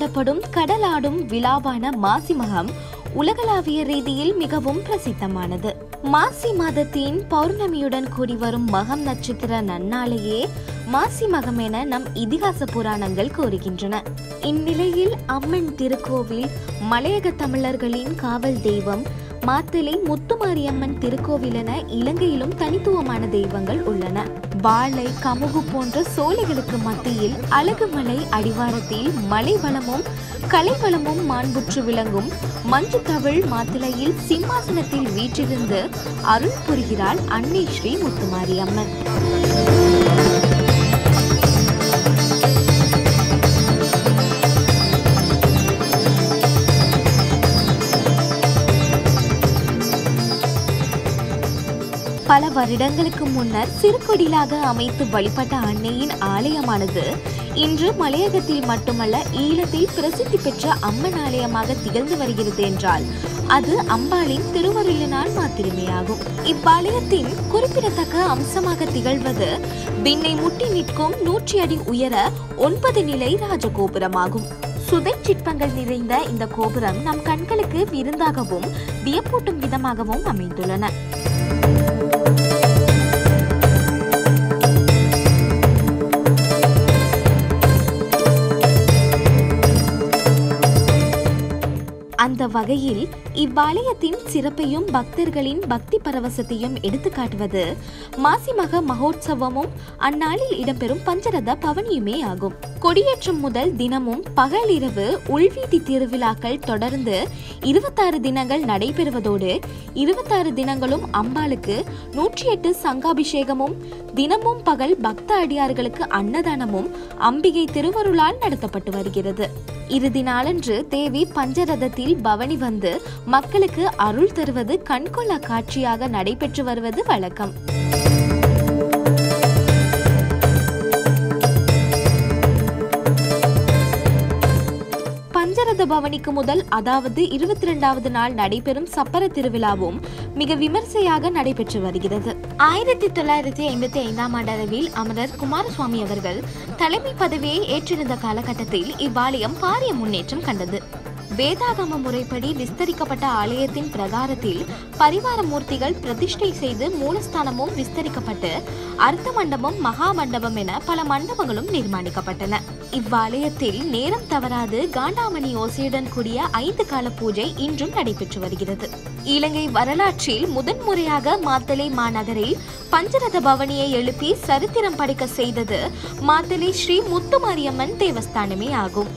எனப்படும் கடலாடும் விழாவான மாசிமகம் உலகளாவிய ரீதியில் மிகவும் பிரசித்தமானது மாசி மாதத்தின் பௌர்ணமியுடன் கூடி வரும் மகம் நட்சத்திர நன்னாளையே மாசி மகம் என நம் இதிகாச புராணங்கள் கூறுகின்றன இந்நிலையில் அம்மன் திருக்கோவில் மலையக தமிழர்களின் காவல் தெய்வம் மாத்தலை முத்துமாரியம்மன் திருக்கோவில் என இலங்கையிலும் தனித்துவமான தெய்வங்கள் உள்ளன வாழை கமுகு போன்ற சோலைகளுக்கு மத்தியில் அழகுமலை அடிவாரத்தில் மலை வளமும் கலை வளமும் மாண்புற்று விளங்கும் மஞ்சு தவிழ் மாத்திளையில் சிம்மாசனத்தில் வீற்றிருந்து அருள் புரிகிறாள் அன்னை ஸ்ரீ முத்துமாரியம்மன் பல வருடங்களுக்கு முன்னர் சிறுகுடிலாக அமைத்து வழிபட்ட அன்னையின் ஆலயமானது இன்று மலையகத்தில் மட்டுமல்ல ஈழத்தில் பிரசித்தி பெற்ற அம்மன் ஆலயமாக திகழ்ந்து வருகிறது என்றால் அது அம்பாளின் திருவருளினால் மாத்திரமே ஆகும் இவ்வாலயத்தின் குறிப்பிடத்தக்க அம்சமாக திகழ்வது விண்ணை முட்டி நிற்கும் நூற்றி அடி உயர ஒன்பது நிலை ராஜகோபுரமாகும் சுதை சிற்பங்கள் நிறைந்த இந்த கோபுரம் நம் கண்களுக்கு விருந்தாகவும் வியப்பூட்டும் விதமாகவும் அமைந்துள்ளன அந்த வகையில் இவ்வாலயத்தின் சிறப்பையும் பக்தர்களின் பக்தி பரவசத்தையும் எடுத்துக்காட்டுவது மாசிமக மகோத்சவமும் அந்நாளில் இடம்பெறும் பஞ்சரத பவனியுமே ஆகும் கொடியேற்றம் முதல் தினமும் பகலிரவு உள்வீதி திருவிழாக்கள் தொடர்ந்து இருபத்தாறு தினங்கள் நடைபெறுவதோடு இருபத்தாறு தினங்களும் அம்பாளுக்கு நூற்றி எட்டு சங்காபிஷேகமும் தினமும் பகல் பக்த அடியார்களுக்கு அன்னதானமும் அம்பிகை திருவருளால் நடத்தப்பட்டு வருகிறது இறுதி நாளன்று தேவி பஞ்சரதத்தில் பவனி வந்து மக்களுக்கு அருள் தருவது கண்கொள்ளா காட்சியாக நடைபெற்று வருவது வழக்கம் பஞ்சரத பவனிக்கு முதல் அதாவது இருபத்தி ரெண்டாவது நாள் நடைபெறும் சப்பர திருவிழாவும் மிக விமர்சையாக நடைபெற்று வருகிறது ஆயிரத்தி தொள்ளாயிரத்தி ஐம்பத்தி ஐந்தாம் ஆண்டளவில் அமரர் குமாரசுவாமி அவர்கள் தலைமை பதவியை ஏற்றிருந்த காலகட்டத்தில் இவ்வாலயம் பாரிய முன்னேற்றம் கண்டது வேதாகம முறைப்படி விஸ்தரிக்கப்பட்ட ஆலயத்தின் பிரகாரத்தில் பரிவார மூர்த்திகள் பிரதிஷ்டை செய்து மூலஸ்தானமும் விஸ்தரிக்கப்பட்டு அர்த்த மண்டபம் மகா மண்டபம் என பல மண்டபங்களும் நிர்மாணிக்கப்பட்டன இவ்வாலயத்தில் நேரம் தவறாது காண்டாமணி ஓசையுடன் கூடிய ஐந்து கால பூஜை இன்றும் நடைபெற்று வருகிறது இலங்கை வரலாற்றில் முதன்முறையாக மாத்தலை மாநகரில் பஞ்சரத பவனியை எழுப்பி சரித்திரம் படைக்க செய்தது மாத்தலை ஸ்ரீ முத்துமாரியம்மன் தேவஸ்தானமே ஆகும்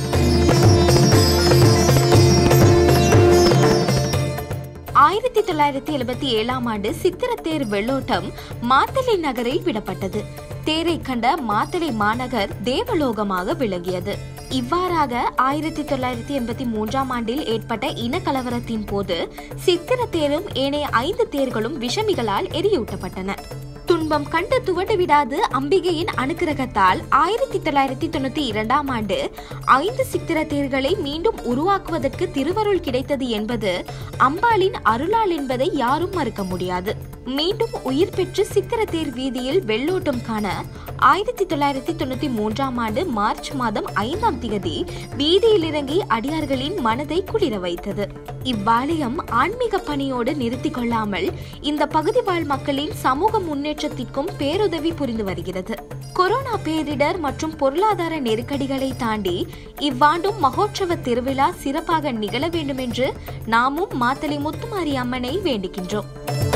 ஆயிரத்தி தொள்ளாயிரத்தி எழுபத்தி ஏழாம் ஆண்டு சித்திரத்தேர் வெள்ளோட்டம் மாத்தளை நகரில் விடப்பட்டது தேரை கண்ட மாத்தளை மாநகர் தேவலோகமாக விளங்கியது இவ்வாறாக ஆயிரத்தி தொள்ளாயிரத்தி எண்பத்தி மூன்றாம் ஆண்டில் ஏற்பட்ட இனக்கலவரத்தின் போது சித்திரத்தேரும் ஏனைய ஐந்து தேர்களும் விஷமிகளால் எரியூட்டப்பட்டன துன்பம் கண்டு துவண்டு விடாது அம்பிகையின் அனுக்கிரகத்தால் ஆயிரத்தி தொள்ளாயிரத்தி தொண்ணூத்தி இரண்டாம் ஆண்டு ஐந்து சித்திர தேர்களை மீண்டும் உருவாக்குவதற்கு திருவருள் கிடைத்தது என்பது அம்பாளின் அருளால் என்பதை யாரும் மறுக்க முடியாது மீண்டும் உயிர் பெற்று சித்திர தேர் வீதியில் வெள்ளோட்டம் காண ஆயிரத்தி தொள்ளாயிரத்தி தொண்ணூத்தி மூன்றாம் ஆண்டு மார்ச் மாதம் ஐந்தாம் திகதி வீதியில் இறங்கி அடியார்களின் மனதை குளிர வைத்தது இவ்வாலயம் ஆன்மீக பணியோடு நிறுத்திக் கொள்ளாமல் இந்த பகுதி வாழ் மக்களின் சமூக முன்னேற்றத்திற்கும் பேருதவி புரிந்து வருகிறது கொரோனா பேரிடர் மற்றும் பொருளாதார நெருக்கடிகளை தாண்டி இவ்வாண்டும் மகோற்சவ திருவிழா சிறப்பாக நிகழ வேண்டும் என்று நாமும் மாத்தலை முத்துமாரி அம்மனை வேண்டுகின்றோம்